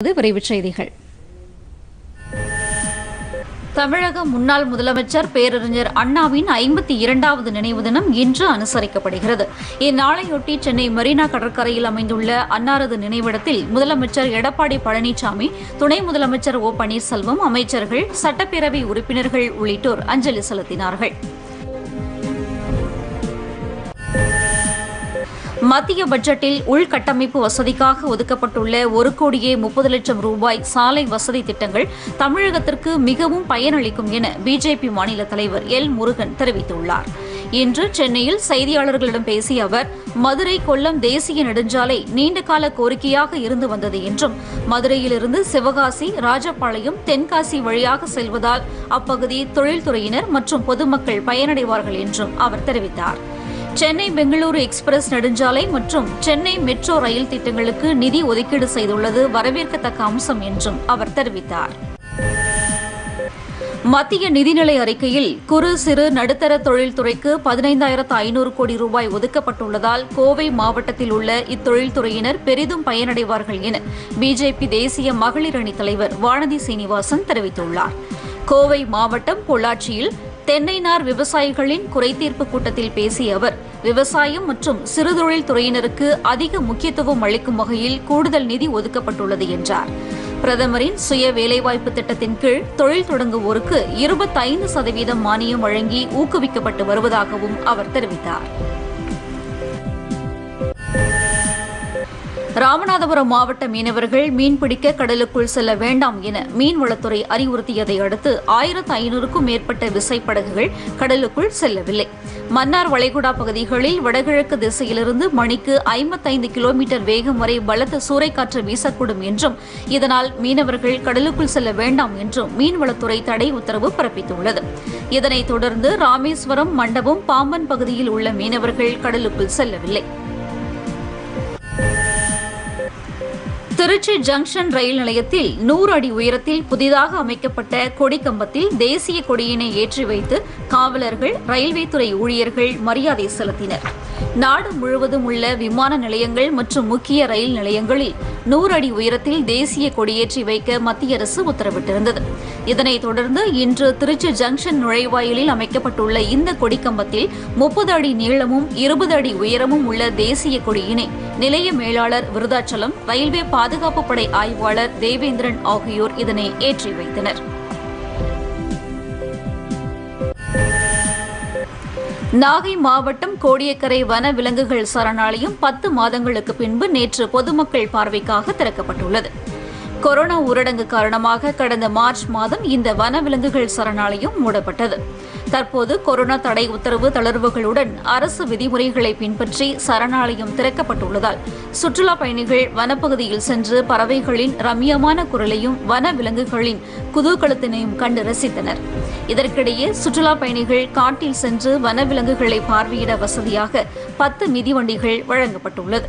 விரைவுச் செய்திகள் தமிழக முன்னாள் முதலமைச்சர் பேரறிஞர் அண்ணாவின் ஐம்பத்தி இரண்டாவது நினைவு தினம் இன்று அனுசரிக்கப்படுகிறது இந்நாளையொட்டி சென்னை மெரினா கடற்கரையில் அமைந்துள்ள அன்னாரது நினைவிடத்தில் முதலமைச்சர் எடப்பாடி பழனிசாமி துணை முதலமைச்சர் ஓ பன்னீர்செல்வம் அமைச்சர்கள் சட்டப்பேரவை உறுப்பினர்கள் உள்ளிட்டோர் அஞ்சலி செலுத்தினார்கள் மத்திய பட்ஜெட்டில் உள்கட்டமைப்பு வசதிக்காக ஒதுக்கப்பட்டுள்ள ஒரு கோடியே முப்பது லட்சம் ரூபாய் சாலை வசதி திட்டங்கள் தமிழகத்திற்கு மிகவும் பயனளிக்கும் என பிஜேபி மாநில தலைவர் எல் முருகன் தெரிவித்துள்ளார் இன்று சென்னையில் செய்தியாளர்களிடம் பேசிய அவர் மதுரை கொல்லம் தேசிய நெடுஞ்சாலை நீண்டகால கோரிக்கையாக இருந்து வந்தது என்றும் மதுரையிலிருந்து சிவகாசி ராஜபாளையம் தென்காசி வழியாக செல்வதால் அப்பகுதி தொழில்துறையினர் மற்றும் பொதுமக்கள் பயனடைவார்கள் என்றும் அவர் தெரிவித்தார் சென்னை பெங்களூரு எக்ஸ்பிரஸ் நெடுஞ்சாலை மற்றும் சென்னை மெட்ரோ ரயில் திட்டங்களுக்கு நிதி ஒதுக்கீடு செய்துள்ளது வரவேற்கத்தக்க அம்சம் என்றும் அவர் தெரிவித்தார் மத்திய நிதிநிலை அறிக்கையில் குறு சிறு நடுத்தர தொழில்துறைக்கு பதினைந்தாயிரத்து ஐநூறு கோடி ரூபாய் ஒதுக்கப்பட்டுள்ளதால் கோவை மாவட்டத்தில் உள்ள இத்தொழில்துறையினர் பெரிதும் பயனடைவார்கள் என பிஜேபி தேசிய மகளிர் அணி தலைவர் வானதி சீனிவாசன் தெரிவித்துள்ளார் கோவை மாவட்டம் பொள்ளாச்சியில் தென்னைநார் விவசாயிகளின் குறைதீர்ப்பு கூட்டத்தில் பேசிய அவர் விவசாயம் மற்றும் சிறுதொழில் துறையினருக்கு அதிக முக்கியத்துவம் அளிக்கும் வகையில் கூடுதல் நிதி ஒதுக்கப்பட்டுள்ளது என்றார் பிரதமரின் சுய வேலைவாய்ப்பு திட்டத்தின் கீழ் தொழில் தொடங்குவோருக்கு இருபத்தைந்து சதவீதம் மானியம் வழங்கி ஊக்குவிக்கப்பட்டு வருவதாகவும் அவர் தெரிவித்தார் ராமநாதபுரம் மாவட்ட மீனவர்கள் மீன்பிடிக்க கடலுக்குள் செல்ல வேண்டாம் என மீன்வளத்துறை அறிவுறுத்தியதை அடுத்து ஆயிரத்து ஐநூறுக்கும் மேற்பட்ட விசைப்படகுகள் கடலுக்குள் செல்லவில்லை மன்னார் வளைகுடா பகுதிகளில் வடகிழக்கு திசையிலிருந்து மணிக்கு ஐம்பத்தைந்து கிலோமீட்டர் வேகம் வரை பலத்த சூறைக்காற்று வீசக்கூடும் என்றும் இதனால் மீனவர்கள் கடலுக்குள் செல்ல வேண்டாம் என்றும் மீன்வளத்துறை தடை உத்தரவு பிறப்பித்துள்ளது இதனைத் தொடர்ந்து ராமேஸ்வரம் மண்டபம் பாம்பன் பகுதியில் உள்ள மீனவர்கள் கடலுக்குள் செல்லவில்லை திருச்சி ஜங்ஷன் ரயில் நிலையத்தில் நூறு அடி உயரத்தில் புதிதாக அமைக்கப்பட்ட கொடிக்கம்பத்தில் தேசிய கொடியினை ஏற்றி வைத்து காவலர்கள் ரயில்வே துறை ஊழியர்கள் மரியாதை செலுத்தினர் நாடு முழுவதும் உள்ள விமான நிலையங்கள் மற்றும் முக்கிய ரயில் நிலையங்களில் நூறு அடி உயரத்தில் தேசிய கொடியேற்றி வைக்க மத்திய அரசு உத்தரவிட்டிருந்தது இதனைத் தொடர்ந்து இன்று திருச்சி ஜங்ஷன் நுழைவாயிலில் அமைக்கப்பட்டுள்ள இந்த கொடிக்கம்பத்தில் முப்பது அடி நீளமும் இருபது அடி உயரமும் உள்ள தேசிய கொடியினை நிலைய மேலாளர் விருதாச்சலம் ரயில்வே பாதுகாப்பு படை ஆய்வாளர் தேவேந்திரன் ஆகியோர் இதனை ஏற்றி வைத்தனர் நாகை மாவட்டம் கோடியக்கரை வன விலங்குகள் சரணாலயம் பத்து மாதங்களுக்கு பின்பு நேற்று பொதுமக்கள் பார்வைக்காக திறக்கப்பட்டுள்ளது கொரோனா ஊரடங்கு காரணமாக கடந்த மார்ச் மாதம் இந்த வனவிலங்குகள் சரணாலயம் மூடப்பட்டது தற்போது கொரோனா தடை உத்தரவு தளர்வுகளுடன் அரசு விதிமுறைகளை பின்பற்றி சரணாலயம் திறக்கப்பட்டுள்ளதால் சுற்றுலா பயணிகள் வனப்பகுதியில் சென்று பறவைகளின் ரம்யமான குரலையும் வன விலங்குகளின் குதூகலத்தினையும் கண்டு ரசித்தனர் இதற்கிடையே சுற்றுலா பயணிகள் காட்டில் சென்று வனவிலங்குகளை பார்வையிட வசதியாக பத்து மிதிவண்டிகள் வழங்கப்பட்டுள்ளது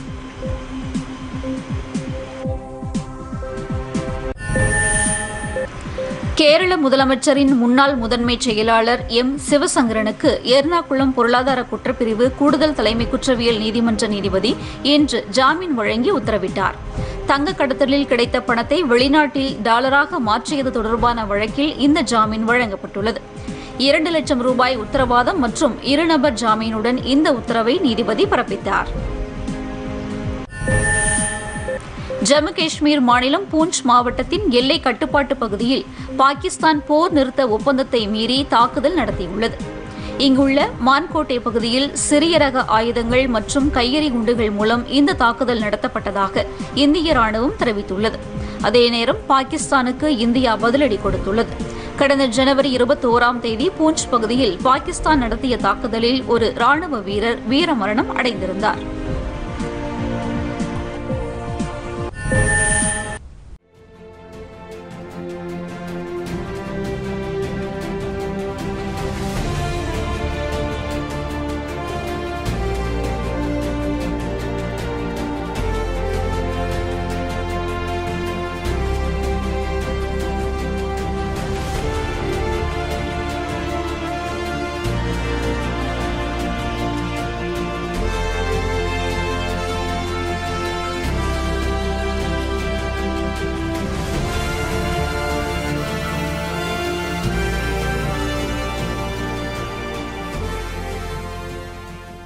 கேரள முதலமைச்சரின் முன்னாள் முதன்மைச் செயலாளர் எம் சிவசங்கரனுக்கு எர்ணாகுளம் பொருளாதார குற்றப்பிரிவு கூடுதல் தலைமை குற்றவியல் நீதிமன்ற நீதிபதி இன்று ஜாமீன் வழங்கி உத்தரவிட்டார் தங்க கடத்தலில் கிடைத்த பணத்தை வெளிநாட்டில் டாலராக மாற்றியது தொடர்பான வழக்கில் இந்த ஜாமீன் வழங்கப்பட்டுள்ளது இரண்டு லட்சம் ரூபாய் உத்தரவாதம் மற்றும் இருநபர் ஜாமீனுடன் இந்த உத்தரவை நீதிபதி பிறப்பித்தார் ஜம்மு காஷ்மீர் மாநிலம் பூஞ்ச் மாவட்டத்தின் எல்லை கட்டுப்பாட்டு பகுதியில் பாகிஸ்தான் போர் நிறுத்த ஒப்பந்தத்தை மீறி தாக்குதல் நடத்தியுள்ளது இங்குள்ள மான்கோட்டை பகுதியில் சிறிய ரக ஆயுதங்கள் மற்றும் கையெறி குண்டுகள் மூலம் இந்த தாக்குதல் நடத்தப்பட்டதாக இந்திய ராணுவம் தெரிவித்துள்ளது அதே நேரம் பாகிஸ்தானுக்கு இந்தியா பதிலடி கொடுத்துள்ளது கடந்த ஜனவரி இருபத்தோராம் தேதி பூஞ்ச் பகுதியில் பாகிஸ்தான் நடத்திய தாக்குதலில் ஒரு ராணுவ வீரர் வீரமரணம் அடைந்திருந்தார்